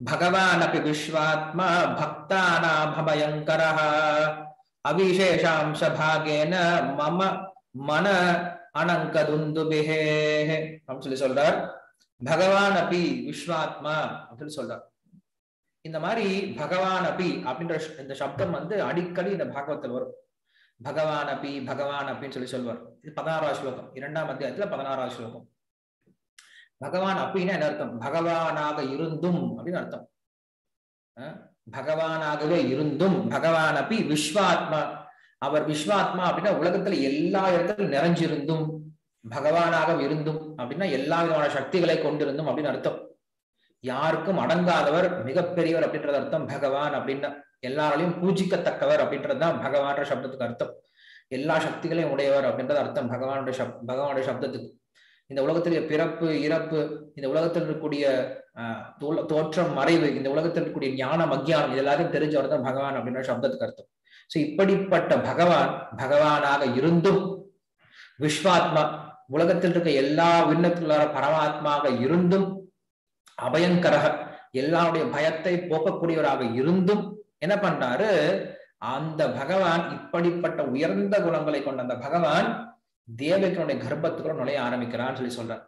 பகவானபி விஸ்வாத்மா பக்தானாமபயங்கரः அவிசேஷாம்ச பாகேன மம மன அனங்கதுந்துபிஹே அப்படின்னு சொல்லி சொல்றார் பகவான் அபி விஸ்வாத்மா அப்படின்னு சொல்றார் இந்த மாதிரி பகவான் அபி அப்படின்ற ஷ- இந்த சப்தம் வந்து அடிக்கடி இந்த பாகவத்தில் வரும் பகவான் அபி பகவான் அப்படின்னு சொல்லி சொல்வார் இது பதினாறாவது ஸ்லோகம் இரண்டாம் அத்தியாயத்துல பதினாறாவது ஸ்லோகம் பகவான் அப்படின்னா என்ன அர்த்தம் பகவானாக இருந்தும் அப்படின்னு அர்த்தம் அஹ் பகவானாகவே இருந்தும் பகவான் அப்பி விஸ்வாத்மா அவர் விஸ்வாத்மா அப்படின்னா உலகத்துல எல்லா இடத்திலும் நிறைஞ்சிருந்தும் பகவானாக இருந்தும் அப்படின்னா எல்லா விதமான சக்திகளை கொண்டிருந்தும் அப்படின்னு அர்த்தம் யாருக்கும் அடங்காதவர் மிகப்பெரியவர் அப்படின்றது அர்த்தம் பகவான் அப்படின்னா எல்லாராலையும் பூஜிக்கத்தக்கவர் அப்படின்றதுதான் பகவான்ற சப்தத்துக்கு அர்த்தம் எல்லா சக்திகளையும் உடையவர் அப்படின்றது அர்த்தம் பகவானுடைய சப் பகவானுடைய சப்தத்துக்கு இந்த உலகத்திலே பிறப்பு இறப்பு இந்த உலகத்தில் இருக்கக்கூடிய ஆஹ், தோல- தோற்றம் மறைவு இந்த உலகத்தில் இருக்கக்கூடிய ஞானம் அக்ஞானம் இது எல்லாத்தையும் தெரிஞ்சவர் தான் பகவான் அப்படின்ற சப்தத்துக்கு அர்த்தம் சோ இப்படிப்பட்ட பகவான் பகவானாக இருந்தும் விஸ்வாத்மா உலகத்தில் இருக்க எல்லா விண்ணத்துல பரமாத்மாக இருந்தும் அபயங்கரக எல்லாருடைய பயத்தை போக்கக்கூடியவராக இருந்தும் என்ன பண்றாரு அந்த பகவான் இப்படிப்பட்ட உயர்ந்த குணங்களை கொண்ட அந்த பகவான் தேவகனுடைய கர்ப்பத்துக்குள்ள நுழைய ஆரம்பிக்கிறான்னு சொல்லி சொல்றார்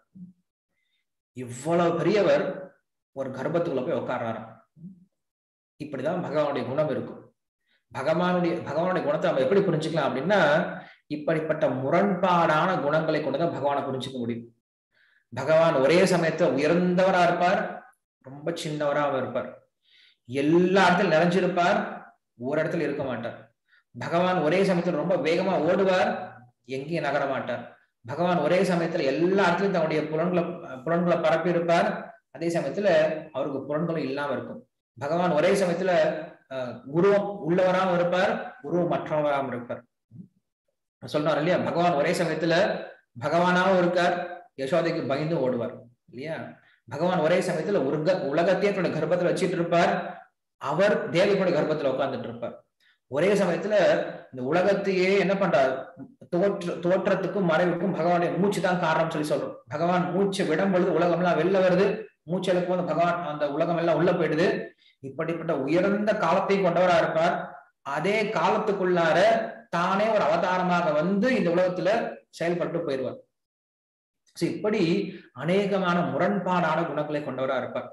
இவ்வளவு பெரியவர் ஒரு கர்ப்பத்துக்குள்ள போய் உட்கார்றாராம் இப்படிதான் பகவானுடைய குணம் இருக்கும் பகவானுடைய பகவானுடைய குணத்தை நம்ம எப்படி புரிஞ்சுக்கலாம் அப்படின்னா இப்படிப்பட்ட முரண்பாடான குணங்களை கொண்டுதான் பகவானை புரிஞ்சுக்க முடியும் பகவான் ஒரே சமயத்துல உயர்ந்தவரா இருப்பார் ரொம்ப சின்னவராகவும் இருப்பார் எல்லா இடத்துல நிறைஞ்சிருப்பார் ஒரு இடத்துல இருக்க மாட்டார் பகவான் ஒரே சமயத்துல ரொம்ப வேகமா ஓடுவார் எங்கேயும் நகர மாட்டார் பகவான் ஒரே சமயத்துல எல்லா இடத்துலயும் தன்னுடைய புலன்களை புலன்களை பரப்பி இருப்பார் அதே சமயத்துல அவருக்கு புலன்களும் இல்லாம இருக்கும் பகவான் ஒரே சமயத்துல அஹ், உருவம் உள்ளவராகவும் இருப்பார் உருவம் மற்றவராகவும் இருப்பார் சொல்றாரு இல்லையா பகவான் ஒரே சமயத்துல பகவானாவும் இருக்கார் யசோதைக்கு பயந்து ஓடுவார் இல்லையா பகவான் ஒரே சமயத்துல உருக உலகத்தையே தன்னுடைய கர்ப்பத்துல வச்சிட்டு இருப்பார் அவர் தேவிகளுடைய கர்ப்பத்துல உட்கார்ந்துட்டு இருப்பார் ஒரே சமயத்துல இந்த உலகத்தையே என்ன பண்றார் தோற்ற தோற்றத்துக்கும் மறைவுக்கும் பகவானுடைய மூச்சு தான் காரணம் சொல்லி சொல்றோம் பகவான் மூச்சு விடும் பொழுது உலகம் எல்லாம் வெளில வருது மூச்சு எழுக்கும் போது பகவான் அந்த உலகம் எல்லாம் உள்ள போயிடுது இப்படிப்பட்ட உயர்ந்த காலத்தை கொண்டவரா இருப்பார் அதே காலத்துக்குள்ளார தானே ஒரு அவதாரமாக வந்து இந்த உலகத்துல செயல்பட்டு போயிடுவார் So இப்படி அநேகமான முரண்பாடான குணங்களை கொண்டவரா இருப்பார்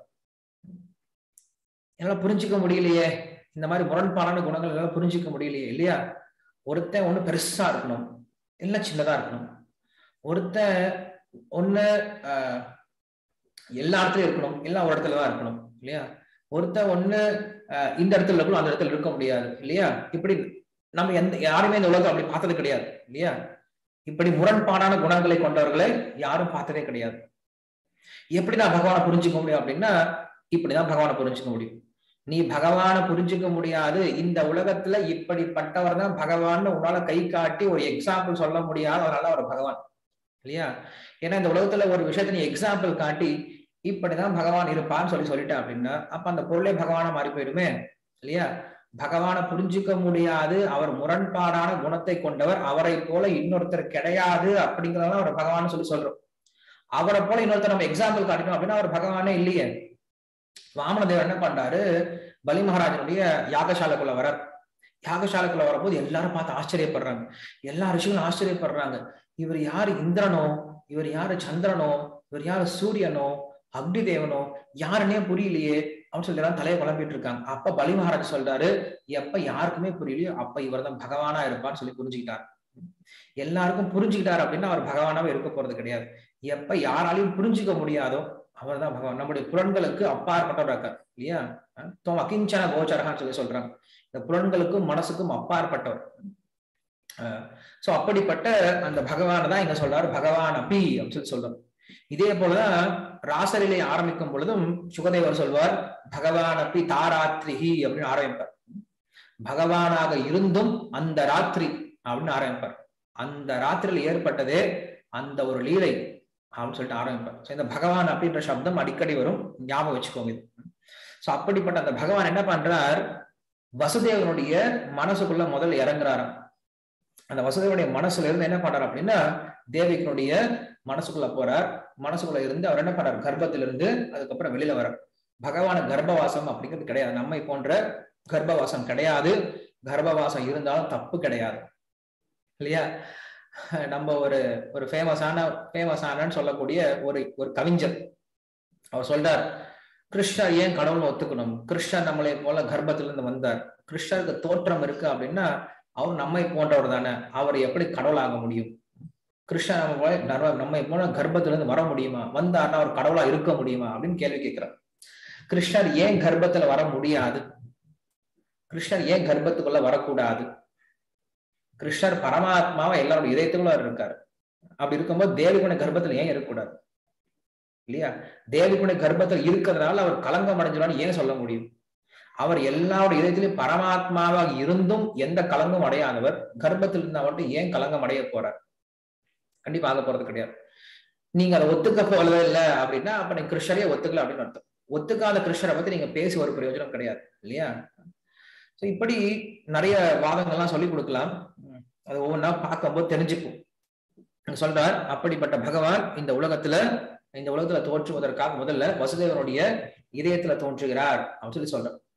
என்னால புரிஞ்சுக்க முடியலையே இந்த மாதிரி முரண்பாடான குணங்கள் என்னால புரிஞ்சுக்க முடியலையே இல்லையா ஒருத்தன் ஒண்ணு பெருசா இருக்கணும் இல்ல சின்னதா இருக்கணும் ஒருத்தன் ஒண்ணு ஆஹ், எல்லா இடத்துலயும் இருக்கணும் எல்லாம் ஒரு இடத்துல தான் இருக்கணும் இல்லையா ஒருத்தன் ஒண்ணு ஆஹ், இந்த இடத்துல இருக்கணும் அந்த இடத்துல இருக்க முடியாது இல்லையா இப்படி நம்ம எந்த யாருமே இந்த உலகம் அப்படி பார்த்தது கிடையாது இல்லையா இப்படி முரண்பாடான குணங்களை கொண்டவர்களை யாரும் பார்த்ததே கிடையாது எப்படி நான் பகவானை புரிஞ்சுக்க முடியும் அப்படின்னா இப்படிதான் பகவானை புரிஞ்சுக்க முடியும் நீ பகவானை புரிஞ்சுக்க முடியாது இந்த உலகத்துல இப்படிப்பட்டவர் தான் பகவான் உன்னால கை காட்டி ஒரு எக்ஸாம்பிள் சொல்ல முடியாது அதனால அவர் பகவான் இல்லையா ஏன்னா இந்த உலகத்துல ஒரு விஷயத்த நீ எக்ஸாம்பிள் காட்டி இப்படிதான் பகவான் இருப்பான்னு சொல்லி சொல்லிட்ட அப்படின்னா அப்ப அந்த பொருளே பகவானா மாறி போயிடுமே இல்லையா பகவானை புரிஞ்சுக்க முடியாது அவர் முரண்பாடான குணத்தை கொண்டவர் அவரை போல இன்னொருத்தர் கிடையாது அப்படிங்கிறதால அவர் பகவான் சொல்லி சொல்றோம் அவரை போல இன்னொருத்தர் நம்ம எக்ஸாம்பிள் காட்டினோம் அப்படின்னா அவர் பகவானே இல்லையே வாமனதேவர் என்ன பண்றாரு பலி மகாராஜனுடைய யாகசாலைக்குள்ள வரார் யாகசாலைக்குள்ள வரும்போது எல்லாரும் பார்த்து ஆச்சரியப்படுறாங்க எல்லா ரிஷிகளும் ஆச்சரியப்படுறாங்க இவர் யாரு இந்திரனோ இவர் யாரு சந்திரனோ இவர் யாரு சூரியனோ அக்னி தேவனோ யாருன்னே புரியலையே அப்படின்னு சொல்லி எல்லாம் தலையை குழம்பிட்டு இருக்காங்க அப்ப பலி மகாராஜ் சொல்றாரு எப்ப யாருக்குமே புரியலையோ அப்ப இவர் தான் பகவானா இருப்பான்னு சொல்லி புரிஞ்சுக்கிட்டார் எல்லாருக்கும் புரிஞ்சுக்கிட்டார் அப்படின்னா அவர் பகவானாவே இருக்க போறது கிடையாது எப்ப யாராலையும் புரிஞ்சுக்க முடியாதோ அவர் தான் பகவான் நம்முடைய புலன்களுக்கு அப்பாற்பட்டவர் இருக்கார் இல்லையா தோம் அகிஞ்சன கோச்சரகான்னு சொல்லி சொல்றாங்க இந்த புலன்களுக்கும் மனசுக்கும் அப்பாற்பட்டவர் சோ அப்படிப்பட்ட அந்த பகவானை தான் இங்க சொல்றாரு பகவான் அப்பி அப்படின்னு சொல்லி சொல்றாரு இதே போலதான் ராசரிலை ஆரம்பிக்கும் பொழுதும் சுகதேவர் சொல்வார் பகவான் அப்பி தாராத்ரிஹி அப்படின்னு ஆரம்பிப்பார் பகவானாக இருந்தும் அந்த ராத்திரி அப்படின்னு ஆரம்பிப்பார் அந்த ராத்திரியில் ஏற்பட்டதே அந்த ஒரு லீலை அப்படின்னு சொல்லிட்டு ஆரம்பிப்பார் ஸோ இந்த பகவான் அப்படின்ற சப்தம் அடிக்கடி வரும் ஞாபகம் வச்சுக்கோங்க இது ஸோ அப்படிப்பட்ட அந்த பகவான் என்ன பண்றார் வசுதேவனுடைய மனசுக்குள்ள முதல்ல இறங்குறாராம் அந்த வசுதேவனுடைய மனசுல இருந்து என்ன பண்றாரு அப்படின்னா தேவிகனுடைய மனசுக்குள்ள போறார் மனசுக்குள்ள இருந்து அவர் என்ன பண்றார் கர்ப்பத்திலிருந்து அதுக்கப்புறம் வெளியில வரார் பகவான கர்ப்பவாசம் அப்படிங்கிறது கிடையாது நம்மை போன்ற கர்ப்பவாசம் கிடையாது கர்ப்பவாசம் இருந்தாலும் தப்பு கிடையாது இல்லையா நம்ம ஒரு ஒரு ஃபேமஸான ஃபேமஸானன்னு சொல்லக்கூடிய ஒரு ஒரு கவிஞர் அவர் சொல்றார் கிருஷ்ணர் ஏன் கடவுள்னு ஒத்துக்கணும் கிருஷ்ணர் நம்மளை போல கர்ப்பத்திலிருந்து வந்தார் கிருஷ்ணருக்கு தோற்றம் இருக்கு அப்படின்னா அவர் நம்மை போன்றவர் தானே அவர் எப்படி கடவுளாக முடியும் கிருஷ்ணர் நம்ம போல நர்வ- நம்மை போல கர்ப்பத்திலிருந்து வர முடியுமா வந்தார்னா அவர் கடவுளா இருக்க முடியுமா அப்படின்னு கேள்வி கேட்கிறார் கிருஷ்ணர் ஏன் கர்ப்பத்துல வர முடியாது கிருஷ்ணர் ஏன் கர்ப்பத்துக்குள்ள வரக்கூடாது கிருஷ்ணர் பரமாத்மாவா எல்லாரோட இதயத்துக்குள்ள இருக்காரு அப்படி இருக்கும்போது தேவிகுண கர்ப்பத்துல ஏன் இருக்கக்கூடாது இல்லையா தேவிகுண கர்ப்பத்தில் இருக்கிறதுனால அவர் களங்கம் அடைஞ்சிடான்னு ஏன் சொல்ல முடியும் அவர் எல்லாரோட இதயத்திலும் பரமாத்மாவாக இருந்தும் எந்த களங்கம் அடையாதவர் கர்ப்பத்தில் இருந்தா மட்டும் ஏன் களங்கம் அடைய போறார் கண்டிப்பா ஆக போறது கிடையாது நீங்க அதை ஒத்துக்க போலவே இல்லை அப்படின்னா அப்ப நீங்க கிருஷ்ணரையே ஒத்துக்கல அப்படின்னு அர்த்தம் ஒத்துக்காத கிருஷ்ணரை பத்தி நீங்க பேசி ஒரு பிரயோஜனம் கிடையாது இல்லையா சோ இப்படி நிறைய வாதங்கள்லாம் சொல்லி கொடுக்கலாம் உம் அது ஒவ்வொன்றா பார்க்கும்போது தெரிஞ்சுக்கும் சொல்றார் அப்படிப்பட்ட பகவான் இந்த உலகத்துல இந்த உலகத்துல தோற்றுவதற்காக முதல்ல வசுதேவனுடைய இதயத்துல தோன்றுகிறார் அப்படின்னு சொல்லி சொல்றார்